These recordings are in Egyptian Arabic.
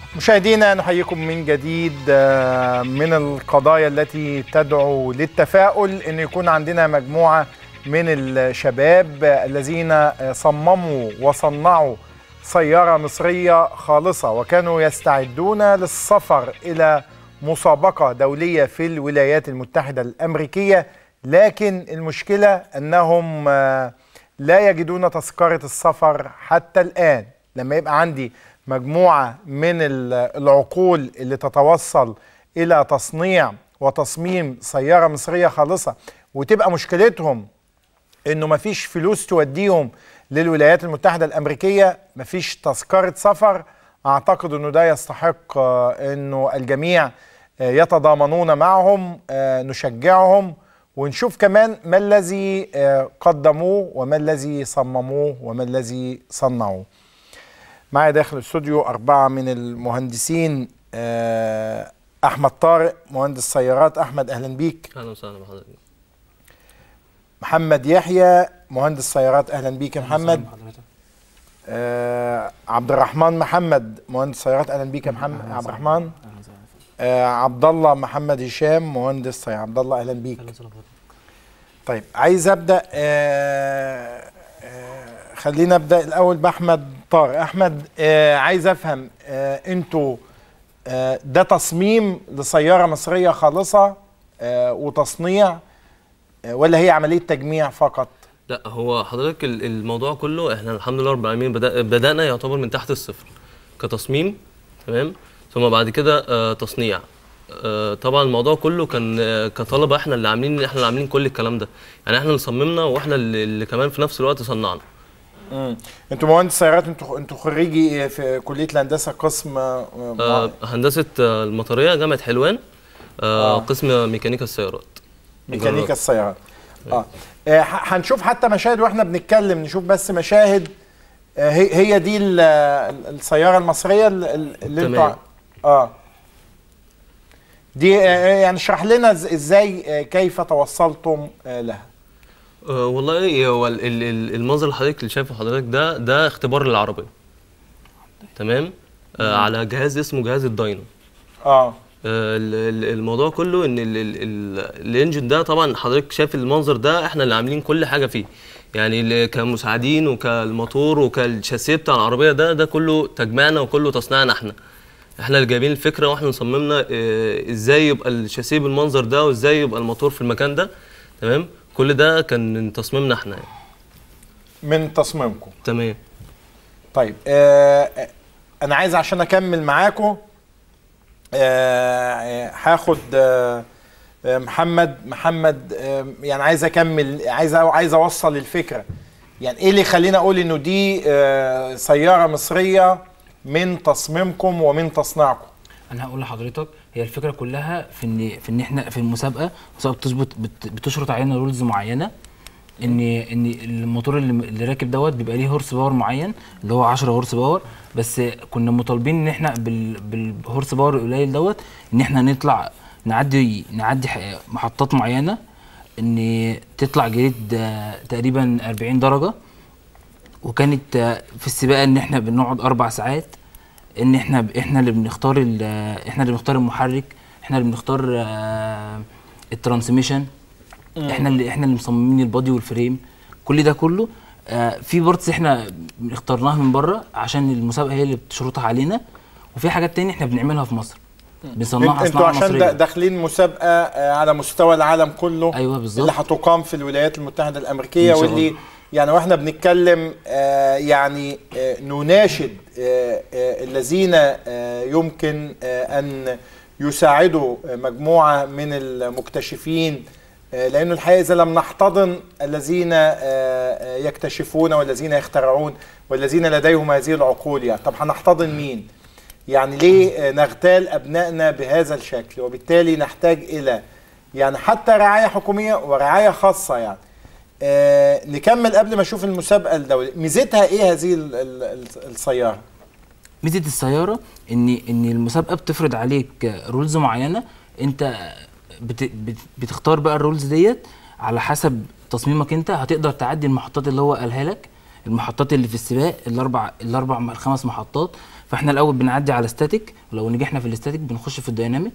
مشاهدينا نحييكم من جديد آه، من القضايا التي تدعو للتفاؤل ان يكون عندنا مجموعه من الشباب الذين آه، صمموا وصنعوا سياره مصريه خالصه وكانوا يستعدون للسفر الى مسابقه دوليه في الولايات المتحده الامريكيه لكن المشكله انهم آه، لا يجدون تذكره السفر حتى الان لما يبقى عندي مجموعه من ال- العقول اللي تتوصل الى تصنيع وتصميم سياره مصريه خالصه وتبقى مشكلتهم انه مفيش فلوس توديهم للولايات المتحده الامريكيه مفيش تذكره سفر اعتقد انه ده يستحق آه، انه الجميع آه، يتضامنون معهم آه، نشجعهم ونشوف كمان ما الذي آه، قدموه وما الذي صمموه وما الذي صنعوه معي داخل الاستوديو أربعة من المهندسين آه، أحمد طارق مهندس سيارات أحمد أهلا بيك اهلا وسهلا بحضرتك محمد يحيى مهندس سيارات أهلا بيك يا محمد آه، عبد الرحمن محمد مهندس سيارات أهلا بيك يا محمد يا عبد الرحمن آه، عبد الله محمد هشام مهندس سيارات عبد الله أهلا بيك طيب عايز ابدا آه آه خلينا ابدا الاول باحمد طارق احمد آه عايز افهم آه انتوا آه ده تصميم لسياره مصريه خالصه آه وتصنيع آه ولا هي عمليه تجميع فقط لا هو حضرتك ال- الموضوع كله احنا الحمد لله رب العالمين بدأ بدأنا يعتبر من تحت الصفر كتصميم تمام ثم بعد كده آه تصنيع آه طبعا الموضوع كله كان آه كطلبه احنا اللي عاملين احنا اللي عاملين كل الكلام ده يعني احنا اللي صممنا واحنا اللي, اللي كمان في نفس الوقت صنعنا مم. انتوا مهندس سيارات انتوا انتوا خريجي في كليه الهندسه قسم آه آه هندسه آه المطريه جامعه حلوان آه آه. قسم ميكانيكا السيارات ميكانيكا السيارات اه آه، ح- هنشوف حتى مشاهد واحنا بنتكلم نشوف بس مشاهد آه، هي هي دي ال- ال- السياره المصريه ال- ال- اللي انتوا تمام. ع- اه دي آه، يعني اشرح لنا إز- ازاي آه، كيف توصلتم آه، لها أه والله هو ال- ال- ال- المنظر اللي حضرتك اللي شايفه حضرتك ده ده اختبار للعربيه تمام آه على جهاز اسمه جهاز الداينو اه آه ال- ال- الموضوع كله ان ال ال ال الانجن ده طبعا حضرتك شايف المنظر ده احنا اللي عاملين كل حاجه فيه يعني ال- كمساعدين وكالموتور وكالشاسيه بتاع العربيه ده ده كله تجميعنا وكله تصنيعنا احنا احنا اللي جايبين الفكره واحنا صممنا آه، ازاي يبقى الشاسيه بالمنظر ده وازاي يبقى الموتور في المكان ده تمام كل ده كان من تصميمنا احنا يعني. من تصميمكم تمام طيب آه آه، انا عايز عشان اكمل معاكم آه، آه، هاخد آه، آه، محمد محمد آه، يعني عايز اكمل عايز عايز اوصل الفكره يعني ايه اللي يخليني اقول انه دي آه، سياره مصريه من تصميمكم ومن تصنيعكم انا هقول لحضرتك هي الفكره كلها في ان في ان احنا في المسابقه المسابقه بتظبط بت- بتشرط علينا رولز معينه ان ان الموتور اللي, اللي راكب دوت بيبقى ليه هورس باور معين اللي هو 10 هورس باور بس كنا مطالبين ان احنا بال بالهورس باور القليل دوت ان احنا نطلع نعدي نعدي ح- محطات معينه ان تطلع جريد آه، تقريبا 40 درجه وكانت آه، في السباقه ان احنا بنقعد اربع ساعات ان احنا احنا اللي بنختار ال- احنا اللي بنختار المحرك احنا اللي بنختار آه، الترانسميشن احنا اللي احنا اللي مصممين البادي والفريم كل ده كله آه، في بارتس احنا اخترناها من بره عشان المسابقه هي اللي بتشرطها علينا وفي حاجات تانية احنا بنعملها في مصر بنصنعها انتوا صناعه عشان دا- مصريه داخلين مسابقه آه، على مستوى العالم كله ايوه بالظبط اللي هتقام في الولايات المتحدة الأمريكية إن شاء واللي الله. يعني واحنا بنتكلم آه يعني آه نناشد آه آه الذين آه يمكن آه أن يساعدوا آه، مجموعة من المكتشفين آه لأنه الحقيقة إذا لم نحتضن الذين آه آه، يكتشفون والذين يخترعون والذين لديهم هذه العقول يعني طب هنحتضن مين؟ يعني ليه آه، نغتال أبنائنا بهذا الشكل وبالتالي نحتاج إلى يعني حتى رعاية حكومية ورعاية خاصة يعني آه نكمل قبل ما اشوف المسابقة الدولية ميزتها ايه هذه ال- ال- ال- السيارة ميزه السياره ان ان المسابقه بتفرض عليك رولز معينه انت بت بت بتختار بقى الرولز ديت على حسب تصميمك انت هتقدر تعدي المحطات اللي هو قالها لك المحطات اللي في السباق الاربع الاربع الخمس محطات فاحنا الاول بنعدي على ستاتيك ولو نجحنا في الاستاتيك بنخش في الديناميك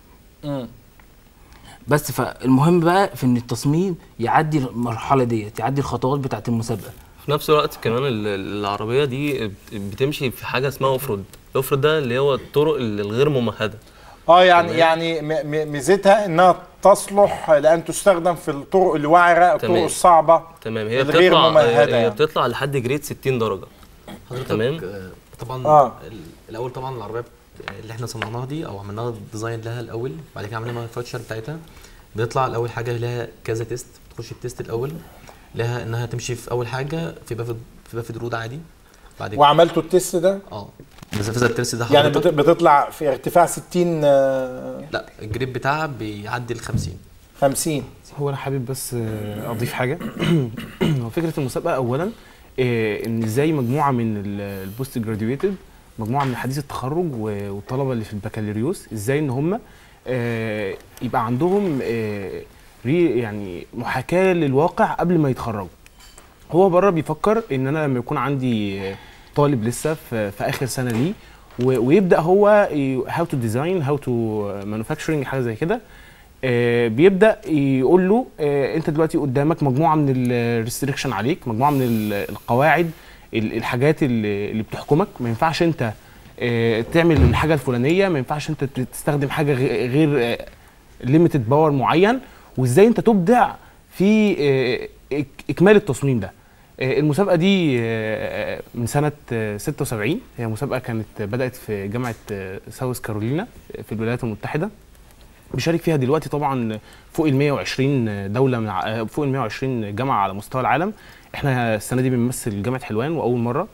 بس فالمهم بقى في ان التصميم يعدي المرحله ديت يعدي الخطوات بتاعه المسابقه في نفس الوقت كمان ال- ال- العربيه دي بتمشي في حاجه اسمها اوفرود الاوفرود ده اللي هو الطرق ال- الغير ممهده اه يعني تمام. يعني م- م- ميزتها انها تصلح لان تستخدم في الطرق الوعره الطرق تمام. الصعبه تمام هي الغير بتطلع ممهدة هي يعني. بتطلع لحد جريد 60 درجه حضرتك تمام. آه، طبعا آه. آه. الاول طبعا العربيه بت- اللي احنا صنعناها دي او عملناها ديزاين لها الاول بعد كده عملنا مانيفاكتشر بتاعتها بيطلع الاول حاجه لها كذا تيست بتخش التيست الاول لها انها تمشي في اول حاجه في بافد في بافد رود عادي بعد كده وعملتوا التست ده اه بس في التيست ده يعني حضرتك بت- بتطلع في ارتفاع 60 آه، لا الجريد بتاعها بيعدي ال 50 50 هو انا حابب بس آه، اضيف حاجه هو فكره المسابقه اولا آه، ان ازاي مجموعه من ال- البوست جراديويتد مجموعه من حديث التخرج و- والطلبه اللي في البكالوريوس ازاي ان هم آه، يبقى عندهم آه، ري يعني محاكاه للواقع قبل ما يتخرجوا هو بره بيفكر ان انا لما يكون عندي آه، طالب لسه في, في اخر سنه ليه و- ويبدا هو هاو تو ديزاين هاو تو مانيفاكتشرنج حاجه زي كده آه، بيبدا يقول له آه، انت دلوقتي قدامك مجموعه من الريستريكشن عليك مجموعه من ال- القواعد ال- الحاجات اللي اللي بتحكمك ما ينفعش انت آه، تعمل الحاجه الفلانيه ما ينفعش انت ت- تستخدم حاجه غ- غير ليميتد باور معين وازاي انت تبدع في آه، إك- اكمال التصميم ده آه، المسابقه دي آه، من سنه آه، 76 هي مسابقه كانت بدات في جامعه آه، ساوث كارولينا في الولايات المتحده بيشارك فيها دلوقتي طبعا فوق ال 120 دوله من ع- فوق ال 120 جامعه على مستوى العالم احنا السنه دي بنمثل جامعه حلوان واول مره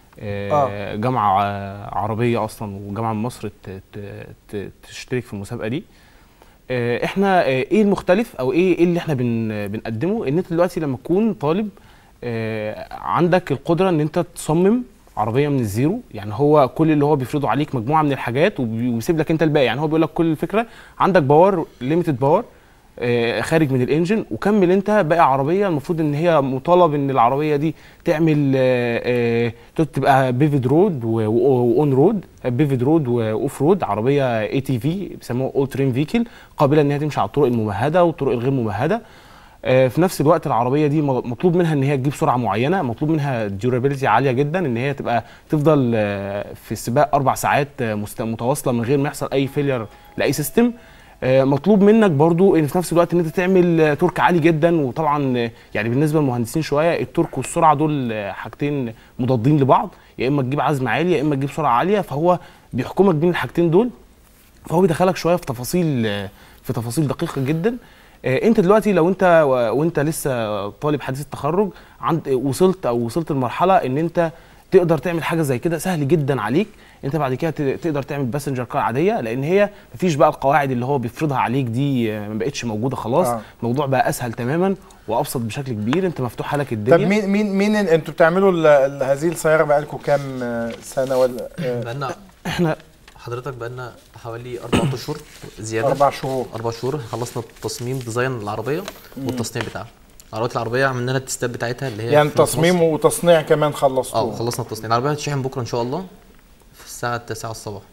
آه، جامعه ع- عربيه اصلا وجامعه من مصر ت- ت- ت- تشترك في المسابقه دي آه، احنا آه، ايه المختلف او ايه ايه اللي احنا بن بنقدمه ان انت دلوقتي لما تكون طالب آه، عندك القدره ان انت تصمم عربيه من الزيرو يعني هو كل اللي هو بيفرضه عليك مجموعه من الحاجات وبي- ويسيب لك انت الباقي يعني هو بيقول لك كل الفكره عندك باور ليميتد باور خارج من الانجن وكمل انت باقي عربيه المفروض ان هي مطالب ان العربيه دي تعمل آه، آه، تبقى بيفيد رود واون رود بيفيد رود واوف رود عربيه اي تي في بيسموها اول ترين فيكل قابله ان هي تمشي على الطرق الممهده والطرق الغير ممهده آه، في نفس الوقت العربيه دي م- مطلوب منها ان هي تجيب سرعه معينه مطلوب منها ديورابيلتي عاليه جدا ان هي تبقى تفضل آه، في السباق اربع ساعات آه، مست- متواصله من غير ما يحصل اي فيلير لاي سيستم آه، مطلوب منك برضو ان في نفس الوقت ان انت تعمل آه، تورك عالي جدا وطبعا آه، يعني بالنسبه للمهندسين شويه التورك والسرعه دول آه، حاجتين مضادين لبعض يا اما تجيب عزم عالي يا اما تجيب سرعه عاليه فهو بيحكمك بين الحاجتين دول فهو بيدخلك شويه في تفاصيل في تفاصيل دقيقه جدا آه، انت دلوقتي لو انت و- وانت لسه طالب حديث التخرج عند وصلت او وصلت لمرحله ان انت تقدر تعمل حاجه زي كده سهل جدا عليك انت بعد كده ت- تقدر تعمل باسنجر كار عاديه لان هي مفيش بقى القواعد اللي هو بيفرضها عليك دي آه، ما بقتش موجوده خلاص آه. آه. الموضوع بقى اسهل تماما وابسط بشكل كبير انت مفتوحه لك طب الدنيا مين مين مين ال- انتوا بتعملوا ال- ال- هذه السياره بقالكم كام آه، سنه ولا آه، بقالنا احنا حضرتك بقالنا حوالي اربع اشهر زياده اربع شهور اربع شهور خلصنا تصميم ديزاين العربيه والتصنيع بتاعها العربيات العربيه عملنا لها التستات بتاعتها اللي هي يعني في مصر. تصميم وتصنيع كمان اه خلصتوه خلصنا التصنيع العربيه هتشحن بكره ان شاء الله في الساعه 9 الصباح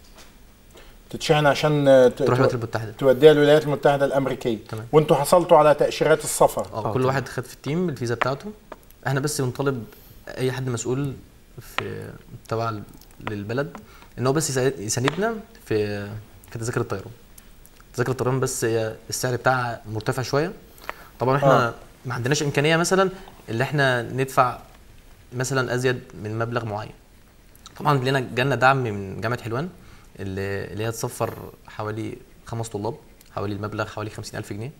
تتشحن عشان آه، ت- تروح تو- الولايات المتحده توديها الولايات المتحده الامريكيه تمام. وانتوا حصلتوا على تاشيرات السفر اه كل واحد خد في التيم الفيزا بتاعته احنا بس بنطالب اي حد مسؤول في تبع ال- للبلد ان هو بس يساعد- يساندنا في في تذاكر الطيران تذاكر الطيران بس هي السعر بتاعها مرتفع شويه طبعا احنا آه. ما عندناش امكانيه مثلا اللي احنا ندفع مثلا ازيد من مبلغ معين طبعا لنا جالنا دعم من جامعه حلوان اللي اللي هي تصفر حوالي خمس طلاب حوالي المبلغ حوالي 50000 جنيه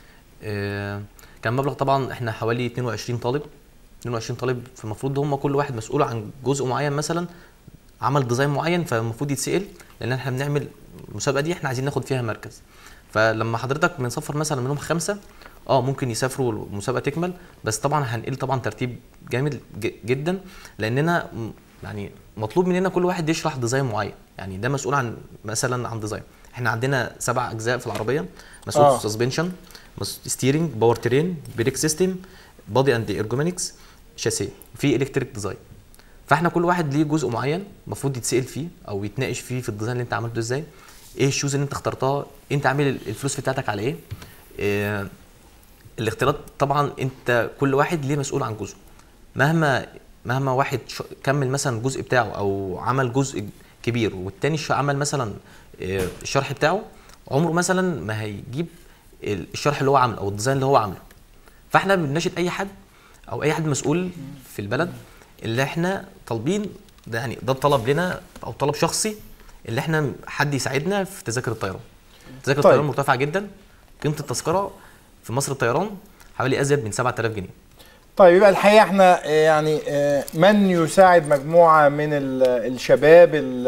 آه، كان مبلغ طبعا احنا حوالي 22 طالب 22 طالب فالمفروض هم كل واحد مسؤول عن جزء معين مثلا عمل ديزاين معين فالمفروض يتسال لان احنا بنعمل المسابقه دي احنا عايزين ناخد فيها مركز فلما حضرتك بنصفر مثلا منهم خمسه اه ممكن يسافروا المسابقه تكمل بس طبعا هنقل طبعا ترتيب جامد ج- جدا لاننا م- يعني مطلوب مننا كل واحد يشرح ديزاين معين يعني ده مسؤول عن مثلا عن ديزاين احنا عندنا سبع اجزاء في العربيه مسؤول آه. آه. سسبنشن ستيرنج باور ترين بريك سيستم بادي اند ارجومينكس شاسيه في الكتريك ديزاين فاحنا كل واحد ليه جزء معين المفروض يتسال فيه او يتناقش فيه في الديزاين اللي انت عملته ازاي ايه الشوز اللي انت اخترتها انت عامل الفلوس بتاعتك على ايه, إيه الاختيارات طبعا انت كل واحد ليه مسؤول عن جزء مهما مهما واحد ش- كمل مثلا الجزء بتاعه او عمل جزء كبير والتاني ش- عمل مثلا آه، الشرح بتاعه عمره مثلا ما هيجيب ال- الشرح اللي هو عامله او الديزاين اللي هو عامله فاحنا بنناشد اي حد او اي حد مسؤول في البلد اللي احنا طالبين ده يعني ده طلب لنا او طلب شخصي اللي احنا حد يساعدنا في تذاكر الطيران تذاكر طيب. الطيران مرتفعه جدا قيمه التذكره في مصر الطيران حوالي ازيد من 7000 جنيه طيب يبقى الحقيقه احنا آه، يعني آه، من يساعد مجموعه من ال- الشباب ال-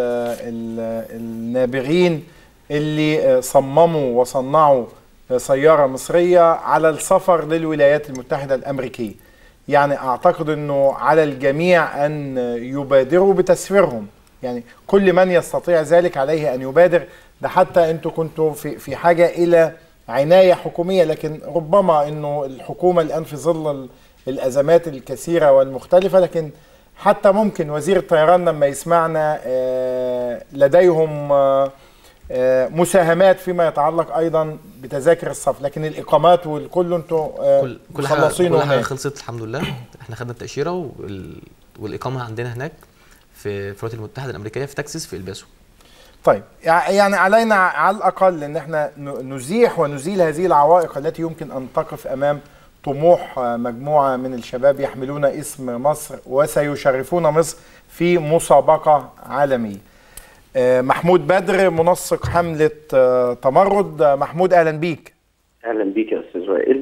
ال- النابغين اللي آه، صمموا وصنعوا آه، سياره مصريه على السفر للولايات المتحده الامريكيه. يعني اعتقد انه على الجميع ان يبادروا بتسفيرهم يعني كل من يستطيع ذلك عليه ان يبادر ده حتى انتوا كنتوا في في حاجه الى عنايه حكوميه لكن ربما انه الحكومه الان في ظل ال- الازمات الكثيره والمختلفه لكن حتى ممكن وزير الطيران لما يسمعنا آه، لديهم آه، آه، مساهمات فيما يتعلق ايضا بتذاكر السفر لكن الاقامات والكل انتوا آه، كل كل حاجه مخلصينه كل حاجه هناك. خلصت الحمد لله احنا خدنا التاشيره وال... والاقامه عندنا هناك في في الولايات المتحده الامريكيه في تكساس في الباسو طيب يع- يعني علينا على الاقل ان احنا ن- نزيح ونزيل هذه العوائق التي يمكن ان تقف امام طموح آه، مجموعه من الشباب يحملون اسم مصر وسيشرفون مصر في مسابقه عالميه. آه، محمود بدر منسق حمله آه، تمرد آه، محمود اهلا بيك. اهلا بيك يا استاذ وائل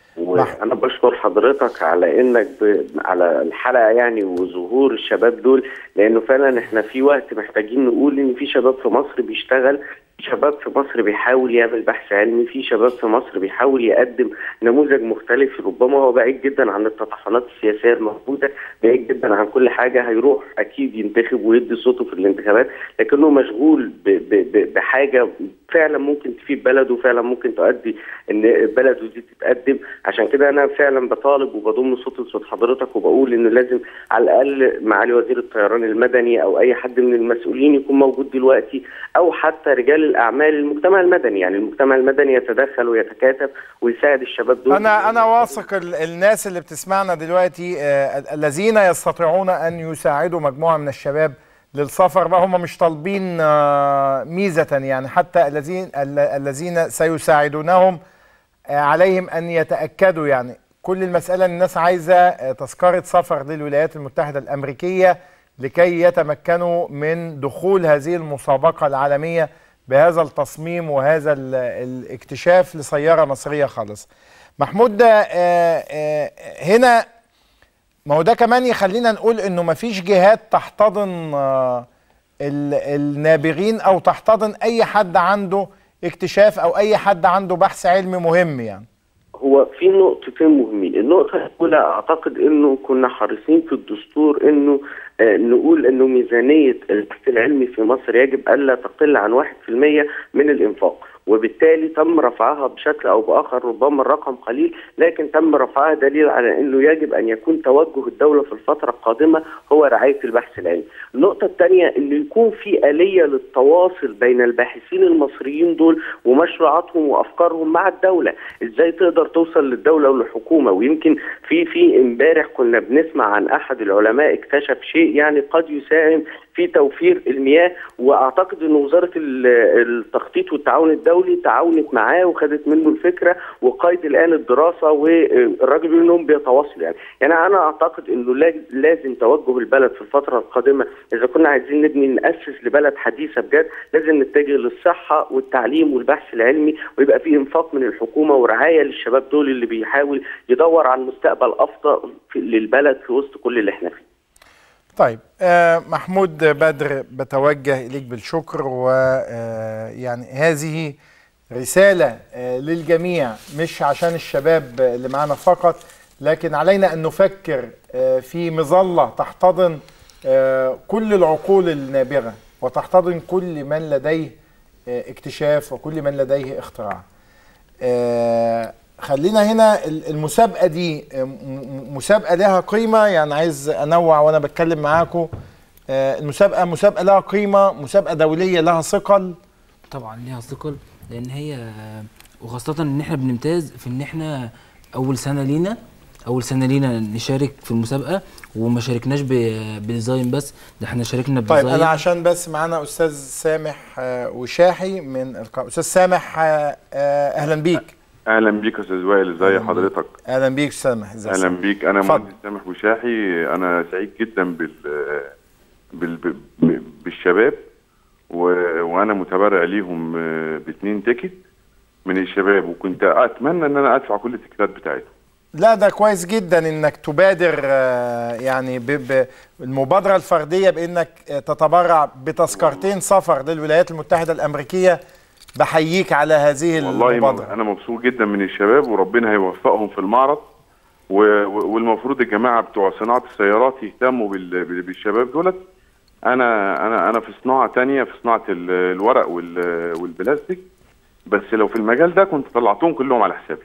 وانا بشكر حضرتك على انك ب... على الحلقه يعني وظهور الشباب دول لانه فعلا احنا في وقت محتاجين نقول ان في شباب في مصر بيشتغل في شباب في مصر بيحاول يعمل بحث علمي في شباب في مصر بيحاول يقدم نموذج مختلف ربما هو بعيد جدا عن التطحنات السياسيه الموجوده بعيد جدا عن كل حاجه هيروح اكيد ينتخب ويدي صوته في الانتخابات لكنه مشغول ب... ب... ب... بحاجه فعلا ممكن تفيد بلده وفعلا ممكن تؤدي ان بلده دي تتقدم عشان كده انا فعلا بطالب وبضم صوت لصوت حضرتك وبقول انه لازم على الاقل معالي وزير الطيران المدني او اي حد من المسؤولين يكون موجود دلوقتي او حتى رجال الاعمال المجتمع المدني يعني المجتمع المدني يتدخل ويتكاتف ويساعد الشباب دول انا انا واثق ال- الناس اللي بتسمعنا دلوقتي آه، ال- الذين يستطيعون ان يساعدوا مجموعه من الشباب للسفر بقى هم مش طالبين آه، ميزه يعني حتى الذين ال- الذين سيساعدونهم آه، عليهم ان يتاكدوا يعني كل المساله ان الناس عايزه آه، تذكره سفر للولايات المتحده الامريكيه لكي يتمكنوا من دخول هذه المسابقه العالميه بهذا التصميم وهذا ال- الاكتشاف لسياره مصريه خالص. محمود ده آه، آه، هنا ما هو ده كمان يخلينا نقول انه ما فيش جهات تحتضن آه، ال- النابغين او تحتضن اي حد عنده اكتشاف او اي حد عنده بحث علمي مهم يعني هو في نقطتين مهمين النقطة الأولى أعتقد أنه كنا حريصين في الدستور أنه آه، نقول أنه ميزانية البحث العلمي في مصر يجب ألا تقل عن 1% من الإنفاق وبالتالي تم رفعها بشكل او باخر ربما الرقم قليل لكن تم رفعها دليل على انه يجب ان يكون توجه الدوله في الفتره القادمه هو رعايه البحث العلمي. النقطه الثانيه انه يكون في اليه للتواصل بين الباحثين المصريين دول ومشروعاتهم وافكارهم مع الدوله، ازاي تقدر توصل للدوله والحكومه ويمكن في في امبارح كنا بنسمع عن احد العلماء اكتشف شيء يعني قد يساهم في توفير المياه واعتقد ان وزاره ال- التخطيط والتعاون الدولي تعاونت معاه وخدت منه الفكره وقيد الان الدراسه والراجل بيقول انهم بيتواصلوا يعني يعني انا اعتقد انه لا- لازم توجه البلد في الفتره القادمه اذا كنا عايزين نبني ناسس لبلد حديثه بجد لازم نتجه للصحه والتعليم والبحث العلمي ويبقى في انفاق من الحكومه ورعايه للشباب دول اللي بيحاول يدور على مستقبل افضل في- للبلد في وسط كل اللي احنا فيه طيب آه محمود بدر بتوجه إليك بالشكر ويعني هذه رسالة آه للجميع مش عشان الشباب اللي معانا فقط لكن علينا أن نفكر آه في مظلة تحتضن آه كل العقول النابغة وتحتضن كل من لديه آه اكتشاف وكل من لديه اختراع آه خلينا هنا ال- المسابقه دي م- م- مسابقه لها قيمه يعني عايز انوع وانا بتكلم معاكم آه، المسابقه مسابقه لها قيمه مسابقه دوليه لها ثقل طبعا ليها ثقل لان هي وخاصه ان احنا بنمتاز في ان احنا اول سنه لينا اول سنه لينا نشارك في المسابقه وما شاركناش ب- بديزاين بس ده احنا شاركنا طيب بديزاين انا عشان بس معانا استاذ سامح آه، وشاحي من القاهره استاذ سامح آه، آه، اهلا بيك اهلا بيك يا استاذ وائل ازي حضرتك اهلا بيك استاذ سامح ازي اهلا سامح؟ بيك انا اتفضل. مهندس سامح بوشاحي انا سعيد جدا بال بال ب- بالشباب و... وانا متبرع ليهم باتنين تيكت من الشباب وكنت اتمنى ان انا ادفع كل التيكتات بتاعتهم لا ده كويس جدا انك تبادر آه، يعني ب- ب- بالمبادره الفرديه بانك آه، تتبرع بتذكرتين سفر للولايات المتحده الامريكيه بحييك على هذه والله المبادره انا مبسوط جدا من الشباب وربنا هيوفقهم في المعرض و... و- والمفروض الجماعه بتوع صناعه السيارات يهتموا بال... بال- بالشباب دولت انا انا انا في صناعه تانية في صناعه ال- الورق وال... والبلاستيك بس لو في المجال ده كنت طلعتهم كلهم على حسابي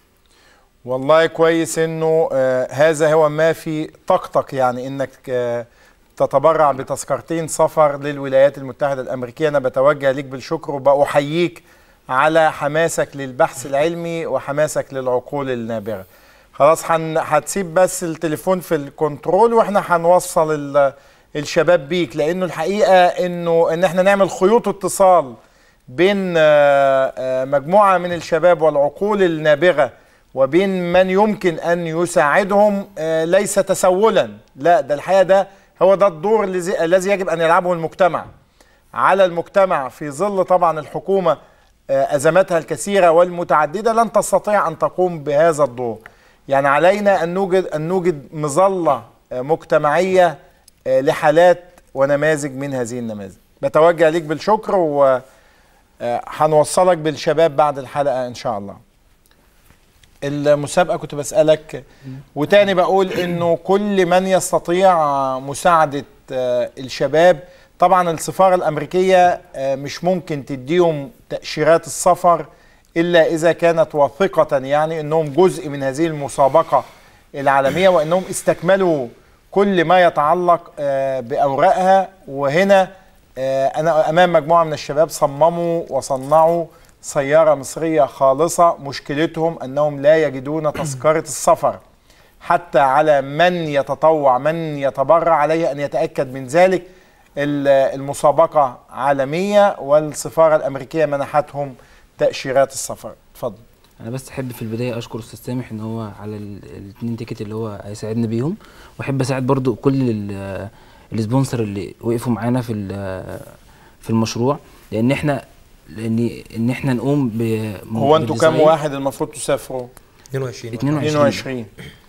والله كويس انه آه، هذا هو ما في طاقتك يعني انك آه، تتبرع بتذكرتين سفر للولايات المتحده الامريكيه انا بتوجه ليك بالشكر وبأحييك على حماسك للبحث العلمي وحماسك للعقول النابغه خلاص هن- هتسيب بس التليفون في الكنترول واحنا هنوصل ال- الشباب بيك لانه الحقيقه انه ان احنا نعمل خيوط اتصال بين آه، آه، مجموعه من الشباب والعقول النابغه وبين من يمكن ان يساعدهم آه، ليس تسولا لا ده الحقيقه ده هو ده الدور الذي الذي يجب ان يلعبه المجتمع على المجتمع في ظل طبعا الحكومه آه، ازماتها الكثيره والمتعدده لن تستطيع ان تقوم بهذا الدور يعني علينا ان نوجد ان نوجد مظله آه، مجتمعيه آه، لحالات ونماذج من هذه النماذج بتوجه ليك بالشكر و آه، هنوصلك بالشباب بعد الحلقه ان شاء الله المسابقه كنت بسالك وتاني بقول انه كل من يستطيع مساعده آه، الشباب طبعا السفاره الامريكيه آه، مش ممكن تديهم تاشيرات السفر الا اذا كانت واثقه يعني انهم جزء من هذه المسابقه العالميه وانهم استكملوا كل ما يتعلق آه، باوراقها وهنا آه، انا امام مجموعه من الشباب صمموا وصنعوا سياره مصريه خالصه مشكلتهم انهم لا يجدون تذكره السفر حتى على من يتطوع من يتبرع عليه ان يتاكد من ذلك ال- المسابقه عالميه والسفاره الامريكيه منحتهم تاشيرات السفر اتفضل انا بس احب في البدايه اشكر استاذ سامح ان هو على ال- الاثنين تيكت اللي هو هيساعدنا بيهم واحب اساعد برضو كل ال- السبونسر اللي وقفوا معانا في ال- في المشروع لان احنا لان ان احنا نقوم ب هو انتوا كام بديزاين واحد المفروض تسافروا 22 22 22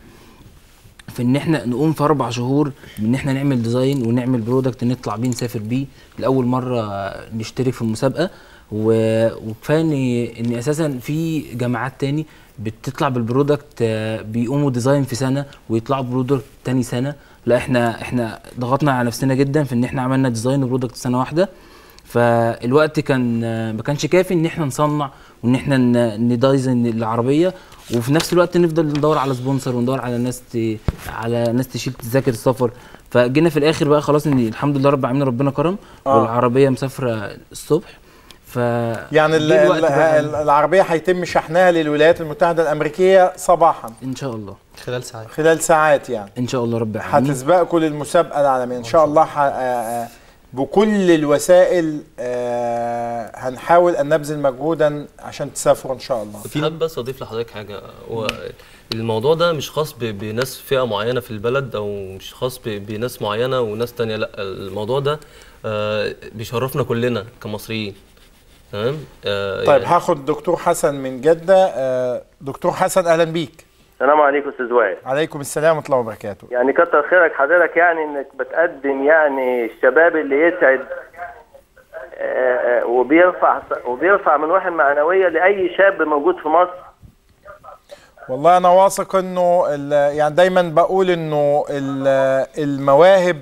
في ان احنا نقوم في اربع شهور بان احنا نعمل ديزاين ونعمل برودكت نطلع بيه نسافر بيه لاول مره نشترك في المسابقه و- وكفايه ان ان اساسا في جامعات تاني بتطلع بالبرودكت آه، بيقوموا ديزاين في سنه ويطلعوا برودكت تاني سنه لا احنا احنا ضغطنا على نفسنا جدا في ان احنا عملنا ديزاين وبرودكت سنه واحده فالوقت كان آه، ما كانش كافي ان احنا نصنع وان احنا ن- ندايزن العربيه وفي نفس الوقت نفضل ندور على سبونسر وندور على ناس ت... على ناس تشيل تذاكر السفر فجينا في الاخر بقى خلاص ان الحمد لله رب العالمين ربنا كرم آه. والعربيه مسافره الصبح ف يعني ال- جه الوقت ال- بقى ال- العربيه هيتم شحنها للولايات المتحده الامريكيه صباحا ان شاء الله خلال ساعات خلال ساعات يعني ان شاء الله رب العالمين هتسبقكم للمسابقه العالميه ان شاء الله ح... آه، آه، بكل الوسائل آه، هنحاول ان نبذل مجهودا عشان تسافروا ان شاء الله في حابب بس اضيف لحضرتك حاجه هو الموضوع ده مش خاص ب- بناس فئه معينه في البلد او مش خاص ب- بناس معينه وناس تانية لا الموضوع ده آه، بيشرفنا كلنا كمصريين تمام آه، طيب يعني هاخد دكتور حسن من جده آه، دكتور حسن اهلا بيك السلام عليكم استاذ وائل عليكم السلام ورحمه الله وبركاته يعني كتر خيرك حضرتك يعني انك بتقدم يعني الشباب اللي يسعد آه، آه، وبيرفع وبيرفع من روح المعنويه لاي شاب موجود في مصر والله انا واثق انه ال- يعني دايما بقول انه ال- المواهب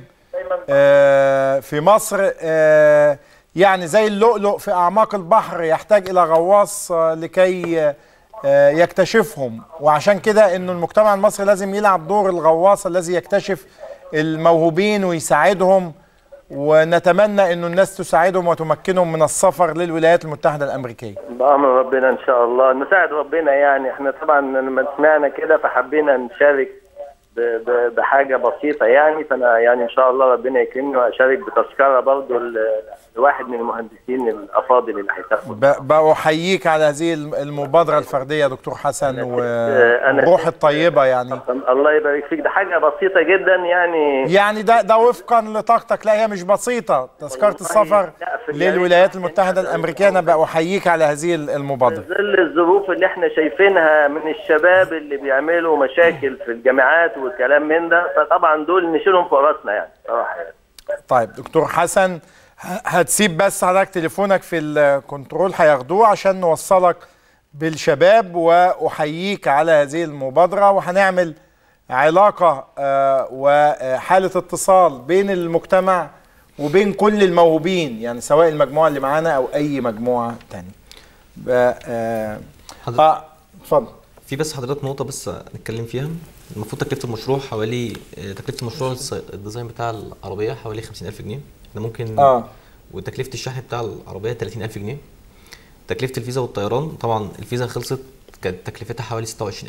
آه، في مصر آه، يعني زي اللؤلؤ في اعماق البحر يحتاج الى غواص آه، لكي آه، يكتشفهم وعشان كده انه المجتمع المصري لازم يلعب دور الغواص الذي يكتشف الموهوبين ويساعدهم ونتمنى انه الناس تساعدهم وتمكنهم من السفر للولايات المتحده الامريكيه بأمر ربنا إن شاء الله نساعد ربنا يعني احنا طبعا لما سمعنا كده فحبينا نشارك ب- ب- بحاجة بسيطة يعني فأنا يعني إن شاء الله ربنا يكرمني وأشارك بتذكرة برضه ل- لواحد من المهندسين الأفاضل اللي هيسافروا ب- بأحييك على هذه الم- المبادره الفرديه يا دكتور حسن آه، أنا- والروح الطيبه يعني الله يبارك فيك ده حاجة بسيطة جدا يعني يعني ده ده وفقا لطاقتك لا هي مش بسيطه تذكره والله السفر لا، في الجريمة للولايات إحنا- المتحده الامريكيه انا بأحييك على هذه في المبادره ظل الظروف اللي احنا شايفينها من الشباب اللي بيعملوا مشاكل في الجامعات والكلام من ده فطبعا دول نشيلهم في راسنا يعني صراحة يعني. طيب دكتور حسن ه- هتسيب بس حضرتك تليفونك في الكنترول هياخدوه عشان نوصلك بالشباب واحييك على هذه المبادره وهنعمل علاقه آه، وحاله اتصال بين المجتمع وبين كل الموهوبين يعني سواء المجموعه اللي معانا او اي مجموعه تانية ب- آه، حضرتك- اه اتفضل في بس حضرتك نقطة بس نتكلم فيها المفروض تكلفة المشروع حوالي آه، تكلفة المشروع الص- الديزاين بتاع العربية حوالي 50000 جنيه ده ممكن اه وتكلفة الشحن بتاع العربية 30000 جنيه تكلفة الفيزا والطيران طبعا الفيزا خلصت كانت تكلفتها حوالي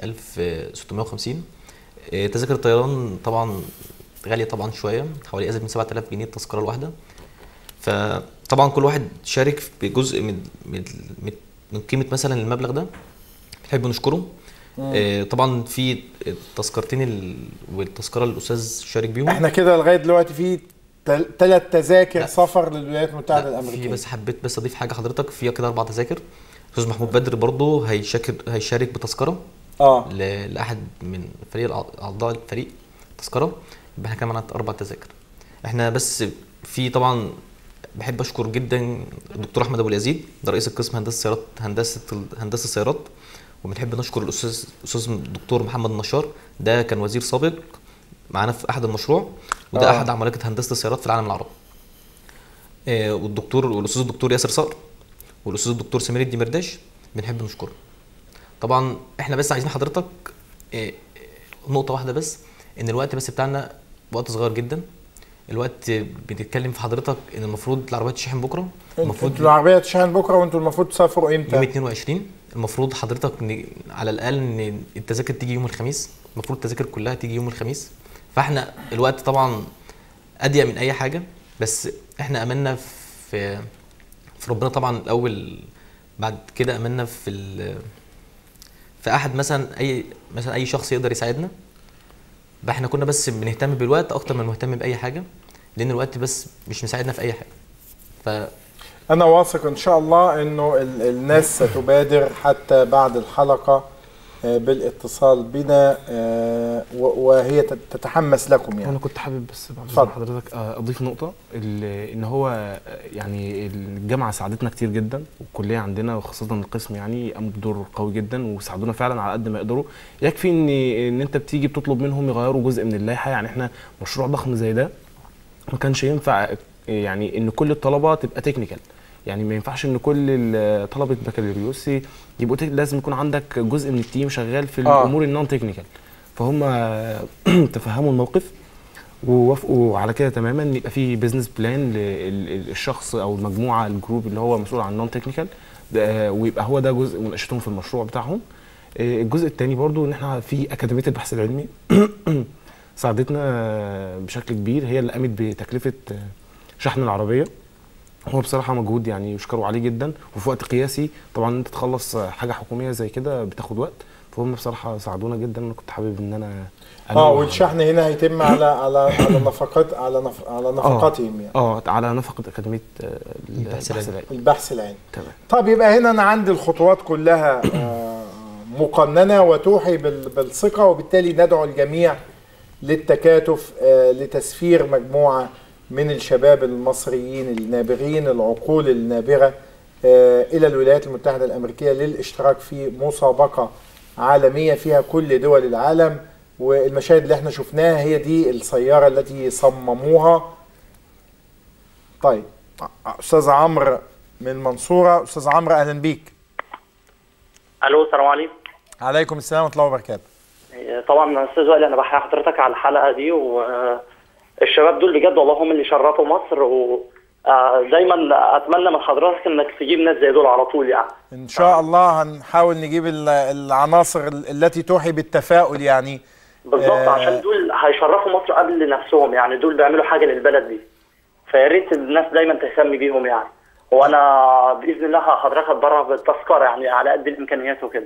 26650 آه، تذاكر الطيران طبعا غالية طبعا شوية حوالي أزيد من 7000 جنيه التذكرة الواحدة فطبعا كل واحد شارك بجزء من من من- من قيمة مثلا المبلغ ده نحب نشكره آه، طبعا في التذكرتين ال... والتذكره الاستاذ شارك بيهم احنا كده لغايه دلوقتي في ثلاث تذاكر لا. سفر للولايات المتحده لا، في الامريكيه بس حبيت بس اضيف حاجه حضرتك في كده اربع تذاكر استاذ محمود بدر برضه هيشارك هيشارك بتذكره اه ل- لاحد من فريق الأع- اعضاء الفريق تذكره يبقى احنا كمان معانا اربع تذاكر احنا بس في طبعا بحب اشكر جدا الدكتور احمد ابو اليزيد ده رئيس القسم هندسه السيارات هندسه ال- هندسه السيارات وبنحب نشكر الاستاذ الاستاذ الدكتور محمد النشار ده كان وزير سابق معانا في احد المشروع وده آه. احد عمالقه هندسه السيارات في العالم العربي آه، والدكتور والاستاذ الدكتور ياسر صقر والاستاذ الدكتور سمير الدين مرداش بنحب نشكره طبعا احنا بس عايزين حضرتك آه، نقطه واحده بس ان الوقت بس بتاعنا وقت صغير جدا الوقت بنتكلم في حضرتك ان المفروض العربيه تشحن بكره المفروض انتوا العربيه تشحن بكره وانتوا المفروض تسافروا يوم امتى؟ 22 المفروض حضرتك ن... على الاقل ان التذاكر تيجي يوم الخميس المفروض التذاكر كلها تيجي يوم الخميس فاحنا الوقت طبعا اضيق من اي حاجه بس احنا املنا في في ربنا طبعا الاول بعد كده املنا في ال... في احد مثلا اي مثلا اي شخص يقدر يساعدنا بقى احنا كنا بس بنهتم بالوقت اكتر من مهتم باي حاجه لان الوقت بس مش مساعدنا في اي حاجه ف انا واثق ان شاء الله انه ال- الناس ستبادر حتى بعد الحلقه آه، بالاتصال بنا آه، و- وهي تت- تتحمس لكم انا يعني كنت حابب بس بعد اتفضل. إذن حضرتك آه، اضيف نقطه ال- ان هو آه، يعني الجامعه ساعدتنا كتير جدا والكليه عندنا وخاصه القسم يعني قاموا بدور قوي جدا وساعدونا فعلا على قد ما يقدروا يكفي ان ان انت بتيجي بتطلب منهم يغيروا جزء من اللائحه يعني احنا مشروع ضخم زي ده ما كانش ينفع يعني ان كل الطلبه تبقى تكنيكال يعني ما ينفعش ان كل ال- طلبه بكالوريوس يبقوا تك... لازم يكون عندك جزء من التيم شغال في آه. الامور النون تكنيكال فهم تفهموا الموقف ووافقوا على كده تماما ان يبقى في بزنس بلان للشخص او المجموعه الجروب اللي هو مسؤول عن النون تكنيكال ويبقى هو ده جزء مناقشتهم في المشروع بتاعهم آه، الجزء الثاني برضو ان احنا في اكاديميه البحث العلمي ساعدتنا بشكل كبير هي اللي قامت بتكلفه شحن العربيه هو بصراحه مجهود يعني يشكروا عليه جدا وفي وقت قياسي طبعا انت تخلص حاجه حكوميه زي كده بتاخد وقت فهم بصراحه ساعدونا جدا انا كنت حابب ان انا اه أنوه. والشحن هنا هيتم على على على نفقات على نف على نفقاتهم يعني اه على نفقه اكاديميه آه، البحث البحث العلمي. العلمي البحث العلمي تمام طب يبقى هنا انا عندي الخطوات كلها آه، مقننه وتوحي بال- بالثقه وبالتالي ندعو الجميع للتكاتف آه، لتسفير مجموعه من الشباب المصريين النابغين العقول النابغه آه، الى الولايات المتحده الامريكيه للاشتراك في مسابقه عالميه فيها كل دول العالم والمشاهد اللي احنا شفناها هي دي السياره التي صمموها طيب استاذ عمرو من المنصوره استاذ عمرو اهلا بيك الو السلام عليكم عليكم السلام ورحمه الله وبركاته طبعا استاذ وائل انا بحيي حضرتك على الحلقه دي والشباب دول بجد والله هم اللي شرفوا مصر ودايما اتمنى من حضرتك انك تجيب ناس زي دول على طول يعني ان شاء الله هنحاول نجيب ال- العناصر ال- التي توحي بالتفاؤل يعني بالظبط آه. عشان دول هيشرفوا مصر قبل نفسهم يعني دول بيعملوا حاجه للبلد دي فيا ريت الناس دايما تهتم بيهم يعني وانا باذن الله حضرتك هتبرع بالتذكره يعني على قد الامكانيات وكده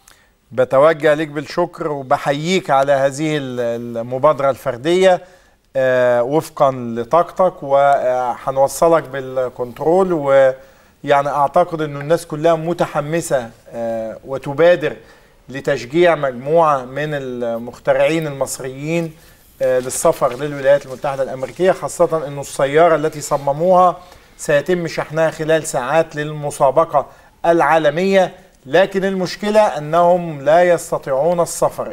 بتوجه ليك بالشكر وبحييك على هذه ال- المبادرة الفردية آه، وفقا لطاقتك وهنوصلك بالكنترول ويعني اعتقد انه الناس كلها متحمسة آه، وتبادر لتشجيع مجموعة من المخترعين المصريين آه، للسفر للولايات المتحدة الأمريكية خاصة أنه السيارة التي صمموها سيتم شحنها خلال ساعات للمسابقة العالمية لكن المشكلة أنهم لا يستطيعون السفر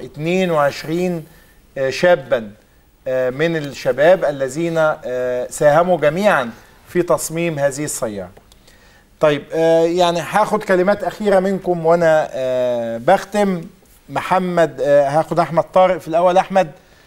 22 آه، شابا آه، من الشباب الذين آه، ساهموا جميعا في تصميم هذه السيارة طيب آه، يعني هاخد كلمات أخيرة منكم وأنا آه، بختم محمد آه، هاخد أحمد طارق في الأول أحمد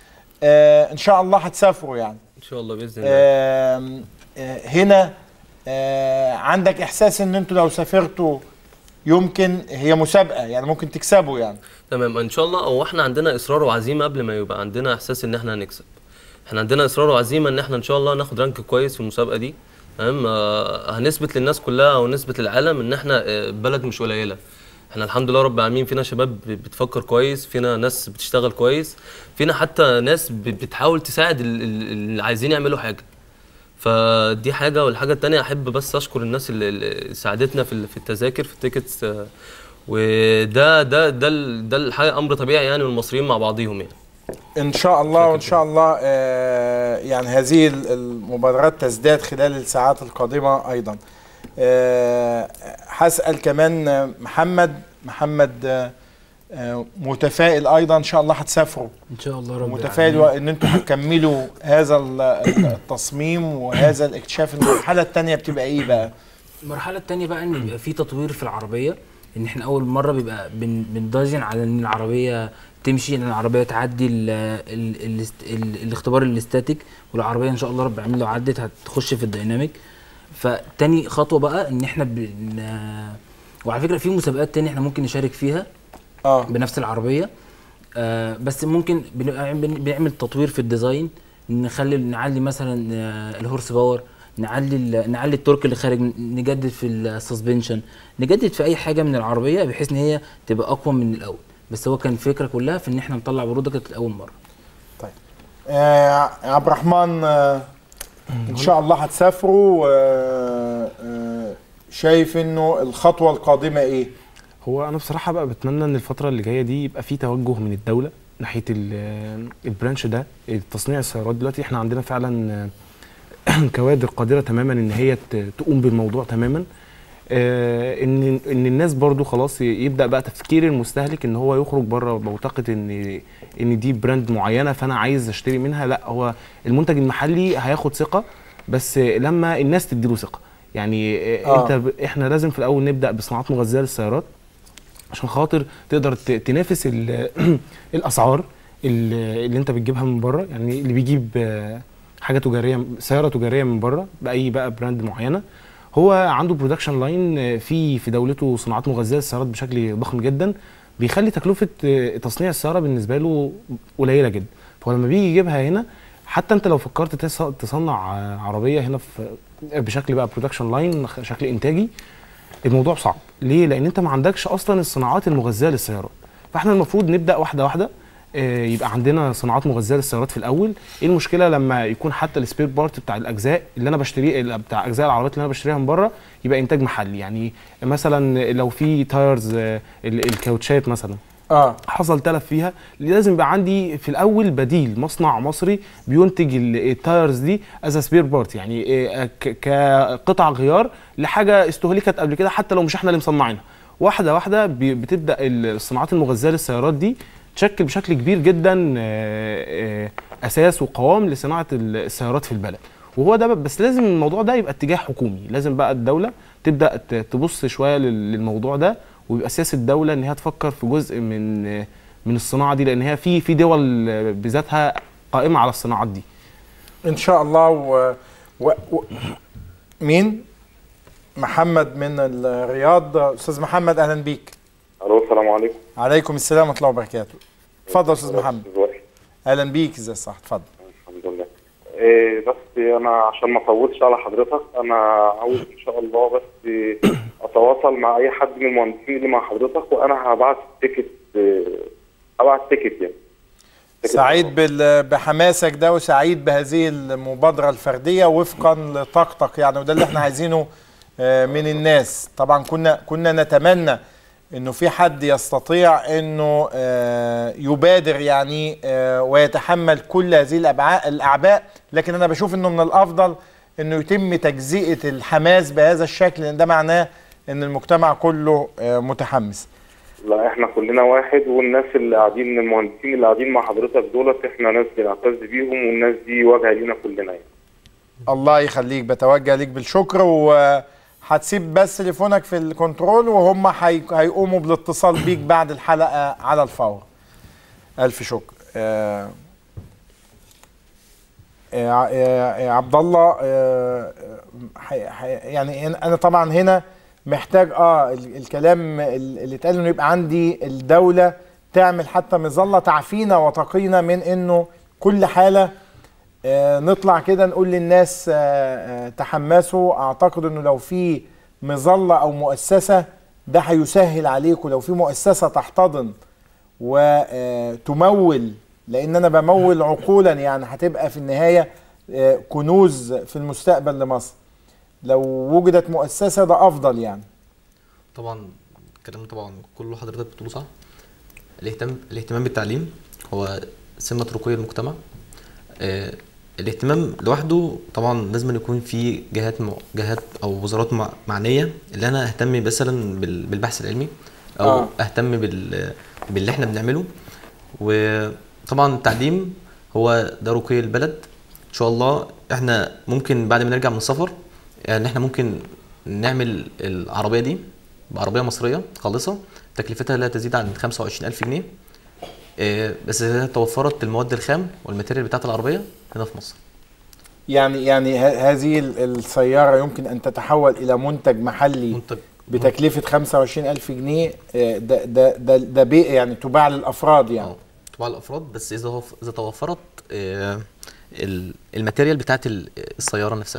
آه، إن شاء الله هتسافروا يعني ان شاء الله باذن الله آم، آه، هنا آه، عندك احساس ان انتوا لو سافرتوا يمكن هي مسابقه يعني ممكن تكسبوا يعني تمام ان شاء الله هو احنا عندنا اصرار وعزيمه قبل ما يبقى عندنا احساس ان احنا هنكسب احنا عندنا اصرار وعزيمه ان احنا ان شاء الله ناخد رانك كويس في المسابقه دي تمام آه، هنثبت للناس كلها ونثبت للعالم ان احنا آه، بلد مش قليله احنا الحمد لله رب العالمين فينا شباب ب- بتفكر كويس فينا ناس بتشتغل كويس فينا حتى ناس ب- بتحاول تساعد ال- ال- اللي عايزين يعملوا حاجه فدي حاجه والحاجه التانية احب بس اشكر الناس اللي- اللي ساعدتنا في ال- في التذاكر في التيكتس آه، وده ده ده ال- ده الحقيقه امر طبيعي يعني والمصريين مع بعضيهم يعني ان شاء الله وان شاء الله آه، يعني هذه ال- المبادرات تزداد خلال الساعات القادمه ايضا آه، هسال كمان آه، محمد محمد آه، آه، متفائل ايضا ان شاء الله هتسافروا ان شاء الله رب متفائل ان انتوا هتكملوا هذا ال- ال- التصميم وهذا الاكتشاف المرحله الثانيه بتبقى ايه بقى المرحله الثانيه بقى ان يبقى في تطوير في العربيه ان احنا اول مره بيبقى بن بندازن على ان العربيه تمشي ان العربيه تعدي ال ال ال ال الاختبار الاستاتيك والعربيه ان شاء الله رب العالمين لو عدت هتخش في الديناميك فتاني خطوه بقى ان احنا بن وعلى فكره في مسابقات تانية احنا ممكن نشارك فيها اه بنفس العربيه آه بس ممكن بنبقى بن- بنعمل تطوير في الديزاين نخلي نعلي مثلا آه الهورس باور نعلي ال- نعلي التورك اللي خارج نجدد في السسبنشن نجدد في اي حاجه من العربيه بحيث ان هي تبقى اقوى من الاول بس هو كان الفكره كلها في ان احنا نطلع برودكت لاول مره آه عبد الرحمن آه ان شاء الله هتسافروا آه آه شايف انه الخطوه القادمه ايه هو انا بصراحه بقى بتمنى ان الفتره اللي جايه دي يبقى في توجه من الدوله ناحيه ال- البرانش ده تصنيع السيارات دلوقتي احنا عندنا فعلا كوادر قادره تماما ان هي ت- تقوم بالموضوع تماما آه، ان ان الناس برضو خلاص ي- يبدا بقى تفكير المستهلك ان هو يخرج بره بوتقه ان ان دي براند معينه فانا عايز اشتري منها لا هو المنتج المحلي هياخد ثقه بس لما الناس تديله ثقه يعني آه. آه. انت ب... احنا لازم في الاول نبدا بصناعات مغذيه للسيارات عشان خاطر تقدر ت- تنافس ال- الاسعار ال- اللي انت بتجيبها من بره يعني اللي بيجيب آه، حاجه تجاريه سياره تجاريه من بره باي بقى براند معينه هو عنده برودكشن لاين في في دولته صناعات مغذيه للسيارات بشكل ضخم جدا بيخلي تكلفه آه، تصنيع السياره بالنسبه له قليله جدا فلما بيجي يجيبها هنا حتى انت لو فكرت تص- تصنع آه، عربيه هنا في بشكل بقى برودكشن لاين شكل انتاجي الموضوع صعب ليه لان انت ما عندكش اصلا الصناعات المغذيه للسيارات فاحنا المفروض نبدا واحده واحده آه، يبقى عندنا صناعات مغذيه للسيارات في الاول ايه المشكله لما يكون حتى السبير بارت بتاع الاجزاء اللي انا بشتريه اللي بتاع اجزاء العربيات اللي انا بشتريها من بره يبقى انتاج محلي يعني مثلا لو في تايرز آه، ال- الكاوتشات مثلا اه حصل تلف فيها لازم يبقى عندي في الاول بديل مصنع مصري بينتج ال- التايرز دي از سبير بارت يعني إيه، ك- كقطع غيار لحاجه استهلكت قبل كده حتى لو مش احنا اللي مصنعينها واحده واحده بي- بتبدا الصناعات المغذيه للسيارات دي تشكل بشكل كبير جدا آه، آه، اساس وقوام لصناعه ال- السيارات في البلد وهو ده بقى- بس لازم الموضوع ده يبقى اتجاه حكومي لازم بقى الدوله تبدا ت- تبص شويه لل- للموضوع ده ويبقى سياسه الدوله ان هي تفكر في جزء من من الصناعه دي لان هي في في دول بذاتها قائمه على الصناعات دي ان شاء الله و... و... و... مين محمد من الرياض استاذ محمد اهلا بيك الو السلام عليكم عليكم السلام ورحمه الله وبركاته اتفضل استاذ محمد أستاذ وائل. اهلا بيك ازي صح اتفضل الحمد لله إيه بس انا عشان ما اطولش على حضرتك انا عاوز ان شاء الله بس اتواصل مع اي حد من المهندسين اللي مع حضرتك وانا هبعت تيكت إيه، هبعت تيكت يعني تيكت سعيد بال... بحماسك ده وسعيد بهذه المبادرة الفردية وفقا لطاقتك يعني وده اللي احنا عايزينه آه، من الناس طبعا كنا كنا نتمنى انه في حد يستطيع انه آه، يبادر يعني آه، ويتحمل كل هذه الأبعاء الاعباء لكن انا بشوف انه من الافضل انه يتم تجزئة الحماس بهذا الشكل لان ده معناه ان المجتمع كله آه، متحمس لا احنا كلنا واحد والناس اللي قاعدين من المهندسين اللي قاعدين مع حضرتك دولت احنا ناس بنعتز بيهم والناس دي واجهه لينا كلنا يعني الله يخليك بتوجه ليك بالشكر وهتسيب بس تليفونك في الكنترول وهم هي- هيقوموا بالاتصال بيك بعد الحلقة على الفور ألف شكر آه، آه، ع- آه، آه، عبد الله آه، حي- حي- يعني أنا- انا طبعا هنا محتاج اه ال- الكلام ال- اللي اتقال انه يبقى عندي الدوله تعمل حتى مظله تعفينا وتقينا من انه كل حاله آه، نطلع كده نقول للناس آه، آه، تحمسوا اعتقد انه لو في مظله او مؤسسه ده هيسهل عليكم لو في مؤسسه تحتضن وتمول لان انا بمول عقولا يعني هتبقى في النهايه آه، كنوز في المستقبل لمصر لو وجدت مؤسسه ده افضل يعني طبعا الكلام طبعا كله حضرتك بتقوله صح الاهتمام الاهتمام بالتعليم هو سمة رقي المجتمع آه الاهتمام لوحده طبعا لازم أن يكون في جهات م... جهات او وزارات مع... معنيه اللي انا اهتم مثلا بال... بالبحث العلمي او آه. آه. اهتم بال... باللي احنا بنعمله وطبعا التعليم هو ده رقي البلد ان شاء الله احنا ممكن بعد ما نرجع من السفر ان احنا ممكن نعمل العربيه دي بعربيه مصريه خالصه تكلفتها لا تزيد عن 25000 جنيه آه، بس إذا توفرت المواد الخام والماتيريال بتاعت العربيه هنا في مصر يعني يعني ه- هذه ال- السياره يمكن ان تتحول الى منتج محلي منتج بتكلفه 25000 جنيه آه، ده ده ده, ده بيع يعني تباع للافراد يعني اه طبعا الافراد بس اذا هو- اذا توفرت آه، ال- الماتيريال بتاعت ال- السياره نفسها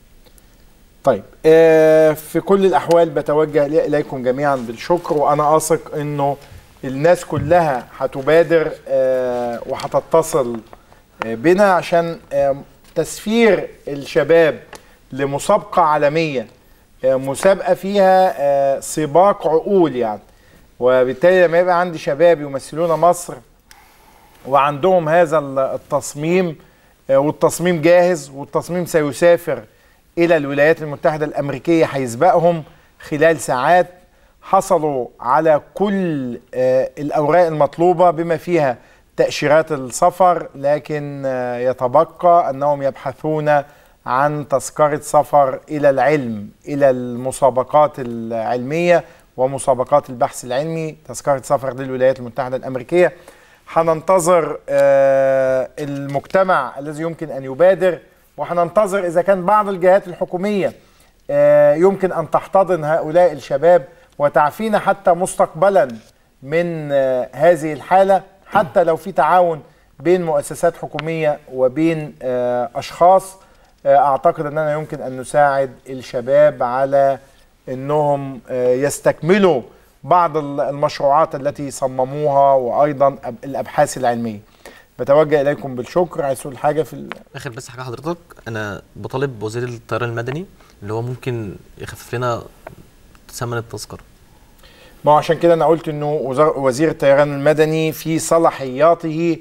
طيب آه، في كل الاحوال بتوجه إلي- اليكم جميعا بالشكر وانا اثق انه الناس كلها هتبادر آه، وهتتصل آه، بنا عشان آه، تسفير الشباب لمسابقه عالميه آه، مسابقه فيها آه، سباق عقول يعني وبالتالي لما يبقى عندي شباب يمثلون مصر وعندهم هذا ال- التصميم آه، والتصميم جاهز والتصميم سيسافر الى الولايات المتحده الامريكيه هيسبقهم خلال ساعات حصلوا على كل آه، الاوراق المطلوبه بما فيها تاشيرات السفر لكن آه، يتبقى انهم يبحثون عن تذكره سفر الى العلم الى المسابقات العلميه ومسابقات البحث العلمي تذكره سفر للولايات المتحده الامريكيه هننتظر آه، المجتمع الذي يمكن ان يبادر وهننتظر اذا كان بعض الجهات الحكوميه آه، يمكن ان تحتضن هؤلاء الشباب وتعفينا حتى مستقبلا من آه، هذه الحاله حتى لو في تعاون بين مؤسسات حكوميه وبين آه، اشخاص آه، اعتقد اننا يمكن ان نساعد الشباب على انهم آه، يستكملوا بعض ال- المشروعات التي صمموها وايضا أب- الابحاث العلميه بتوجه اليكم بالشكر عايز تقول حاجه في ال- اخر بس حاجه حضرتك انا بطالب وزير الطيران المدني اللي هو ممكن يخفف لنا ثمن التذكره ما هو عشان كده انا قلت انه وزار- وزير الطيران المدني في صلاحياته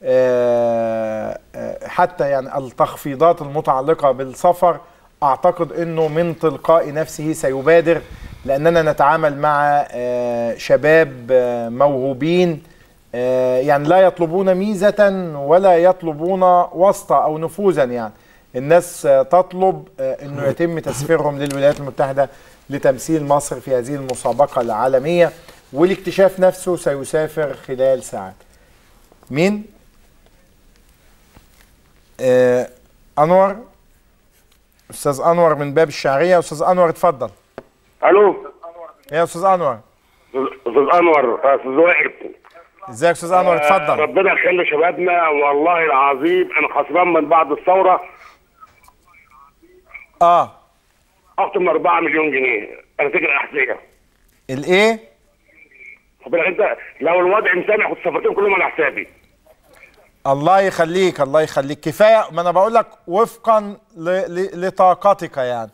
آه، آه، حتى يعني التخفيضات المتعلقه بالسفر اعتقد انه من تلقاء نفسه سيبادر لاننا نتعامل مع آه، شباب آه، موهوبين آه، يعني لا يطلبون ميزه ولا يطلبون واسطه او نفوذا يعني الناس آه، تطلب آه، انه يتم تسفيرهم للولايات المتحده لتمثيل مصر في هذه المسابقه العالميه والاكتشاف نفسه سيسافر خلال ساعات. مين؟ آه انور استاذ انور من باب الشعريه استاذ انور اتفضل. الو يا استاذ انور استاذ انور استاذ وائل ازيك يا استاذ انور آه، اتفضل. ربنا يخلي شبابنا والله العظيم انا خسران من بعد الثوره اه اكتر من 4 مليون جنيه انا تاجر احذيه الايه؟ خد بالك انت لو الوضع مسامح كنت سافرتهم كلهم على حسابي الله يخليك الله يخليك كفايه ما انا بقول لك وفقا ل... ل... لطاقتك يعني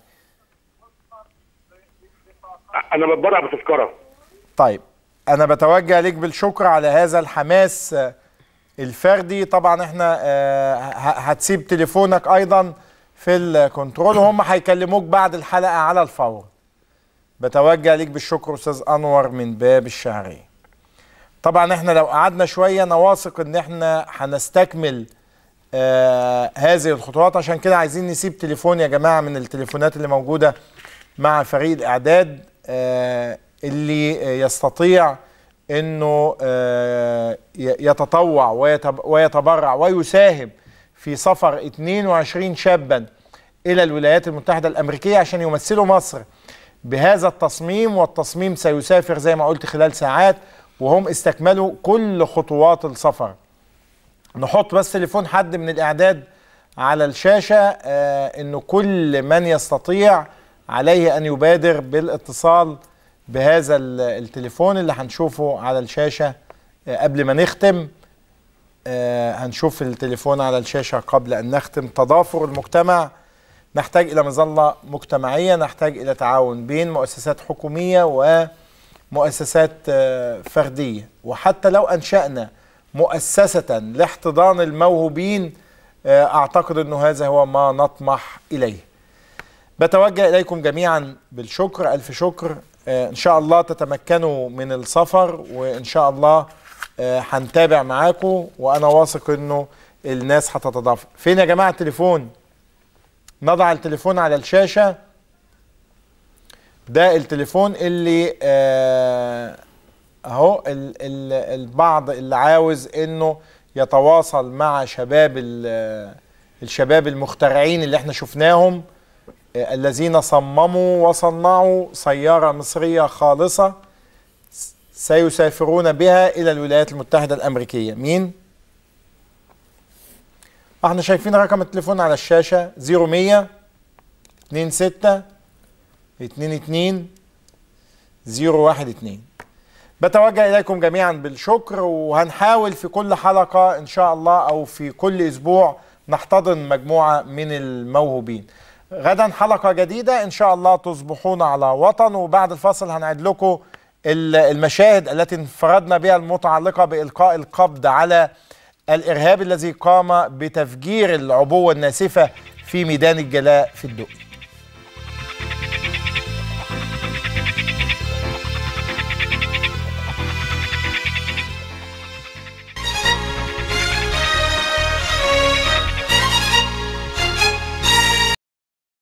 انا بتبرع بتذكره طيب انا بتوجه ليك بالشكر على هذا الحماس آه، الفردي طبعا احنا آه، ه- هتسيب تليفونك ايضا في الكنترول وهم هيكلموك بعد الحلقه على الفور بتوجه ليك بالشكر استاذ انور من باب الشعريه طبعا احنا لو قعدنا شويه انا واثق ان احنا هنستكمل آه هذه الخطوات عشان كده عايزين نسيب تليفون يا جماعه من التليفونات اللي موجوده مع فريق الاعداد آه اللي آه، يستطيع انه آه ي- يتطوع ويتب- ويتبرع ويساهم في سفر 22 شابا الى الولايات المتحده الامريكيه عشان يمثلوا مصر بهذا التصميم والتصميم سيسافر زي ما قلت خلال ساعات وهم استكملوا كل خطوات السفر نحط بس تليفون حد من الاعداد على الشاشه آه انه كل من يستطيع عليه ان يبادر بالاتصال بهذا ال- التليفون اللي هنشوفه على الشاشه آه قبل ما نختم آه هنشوف التليفون على الشاشه قبل ان نختم تضافر المجتمع نحتاج الى مظله مجتمعيه نحتاج الى تعاون بين مؤسسات حكوميه ومؤسسات آه، فرديه وحتى لو انشانا مؤسسه لاحتضان الموهوبين آه، اعتقد انه هذا هو ما نطمح اليه بتوجه اليكم جميعا بالشكر الف شكر آه، ان شاء الله تتمكنوا من السفر وان شاء الله آه، هنتابع معاكم وانا واثق انه الناس هتتضافر فين يا جماعه التليفون نضع التليفون على الشاشه ده التليفون اللي آه، اهو ال- ال- البعض اللي عاوز انه يتواصل مع شباب ال- الشباب المخترعين اللي احنا شفناهم آه، الذين صمموا وصنعوا سيارة مصرية خالصة س- سيسافرون بها إلى الولايات المتحدة الأمريكية مين؟ احنا شايفين رقم التليفون على الشاشة 0100 26 22 012 بتوجه إليكم جميعا بالشكر وهنحاول في كل حلقة إن شاء الله أو في كل أسبوع نحتضن مجموعة من الموهوبين غدا حلقة جديدة إن شاء الله تصبحون على وطن وبعد الفاصل هنعد لكم ال- المشاهد التي انفردنا بها المتعلقة بإلقاء القبض على الإرهاب الذي قام بتفجير العبوة الناسفة في ميدان الجلاء في الدقي